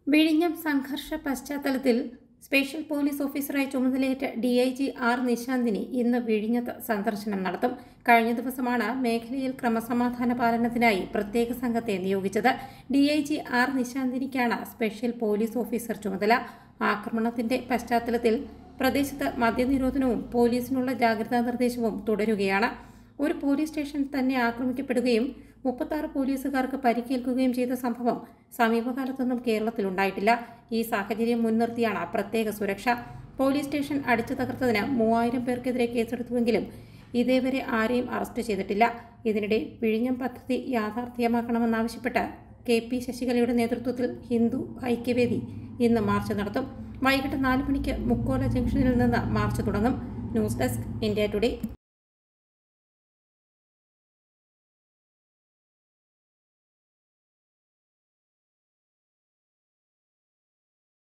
വിഴിഞ്ഞം സംഘർഷ പശ്ചാത്തലത്തിൽ സ്പെഷ്യൽ പോലീസ് ഓഫീസറായി ചുമതലയേറ്റ D I G R Nishanthini ഇന്ന് വിഴിഞ്ഞത്ത് സന്ദർശനം നടത്തും കഴിഞ്ഞ ദിവസമാണ് മേഖലയിൽ ക്രമസമാധാന പാലനത്തിനായി പ്രത്യേക സംഘത്തെ നിയോഗിച്ചത് ഡി ഐ ജി ആർ നിശാന്തിനിക്കാണ് സ്പെഷ്യൽ പോലീസ് ഓഫീസർ ചുമതല ആക്രമണത്തിന്റെ പശ്ചാത്തലത്തിൽ പ്രദേശത്ത് മദ്യനിരോധനവും പോലീസിനുള്ള ജാഗ്രതാ നിർദ്ദേശവും തുടരുകയാണ് ഒരു പോലീസ് സ്റ്റേഷൻ തന്നെ ആക്രമിക്കപ്പെടുകയും മുപ്പത്താറ് പോലീസുകാർക്ക് പരിക്കേൽക്കുകയും ചെയ്ത സംഭവം സമീപകാലത്തൊന്നും കേരളത്തിലുണ്ടായിട്ടില്ല ഈ സാഹചര്യം മുൻനിർത്തിയാണ് പ്രത്യേക സുരക്ഷ പോലീസ് സ്റ്റേഷൻ അടിച്ചു തകർത്തതിന് മൂവായിരം പേർക്കെതിരെ കേസെടുത്തുവെങ്കിലും ഇതേവരെ ആരെയും അറസ്റ്റ് ചെയ്തിട്ടില്ല ഇതിനിടെ വിഴിഞ്ഞം പദ്ധതി യാഥാർത്ഥ്യമാക്കണമെന്നാവശ്യപ്പെട്ട് കെ പി ശശികലയുടെ നേതൃത്വത്തിൽ ഹിന്ദു ഐക്യവേദി ഇന്ന് മാർച്ച് നടത്തും വൈകിട്ട് നാല് മണിക്ക് മുക്കോല ജംഗ്ഷനിൽ നിന്ന് മാർച്ച് തുടങ്ങും ന്യൂസ് ഡെസ്ക് ഇന്ത്യ ടുഡേ